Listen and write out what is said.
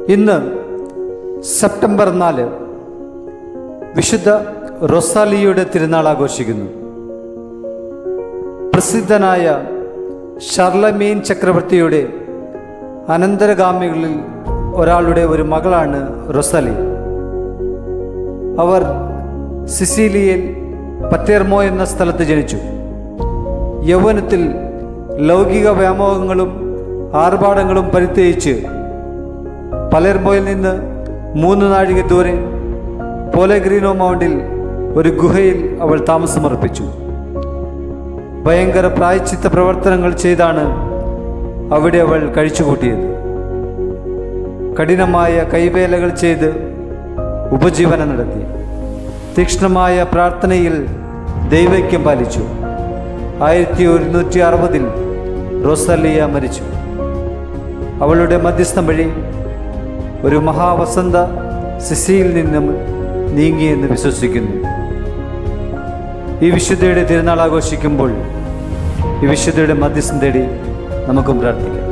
ഇന്ന് സെപ്റ്റംബർ നാല് വിശുദ്ധ റൊസാലിയുടെ തിരുനാൾ ആഘോഷിക്കുന്നു പ്രസിദ്ധനായ ഷർലമീൻ ചക്രവർത്തിയുടെ അനന്തരഗാമികളിൽ ഒരാളുടെ ഒരു മകളാണ് റൊസാലി അവർ സിസീലിയയിൽ പറ്റേർമോ എന്ന സ്ഥലത്ത് ജനിച്ചു യൗവനത്തിൽ ലൗകിക വ്യാമോഹങ്ങളും ആർഭാടങ്ങളും പരിത്യജിച്ച് പലേർമോയിൽ നിന്ന് മൂന്ന് നാഴിക ദൂരെ പോലെഗ്രീനോ മൗണ്ടിൽ ഒരു ഗുഹയിൽ അവൾ താമസമർപ്പിച്ചു ഭയങ്കര പ്രായച്ചിത്ത പ്രവർത്തനങ്ങൾ ചെയ്താണ് അവിടെ അവൾ കഴിച്ചുകൂട്ടിയത് കഠിനമായ കൈവേലകൾ ചെയ്ത് ഉപജീവനം നടത്തി തീക്ഷ്ണമായ പ്രാർത്ഥനയിൽ ദൈവൈക്യം പാലിച്ചു ആയിരത്തി ഒരുന്നൂറ്റി അറുപതിൽ റോസലിയ മരിച്ചു അവളുടെ മധ്യസ്ഥം വഴി ഒരു മഹാവസന്ത സിസിയിൽ നിന്നും നീങ്ങിയെന്ന് വിശ്വസിക്കുന്നു ഈ വിശുദ്ധയുടെ തിരുനാൾ ആഘോഷിക്കുമ്പോൾ ഈ വിശുദ്ധയുടെ മധ്യസ്ഥം തേടി നമുക്കും പ്രാർത്ഥിക്കാം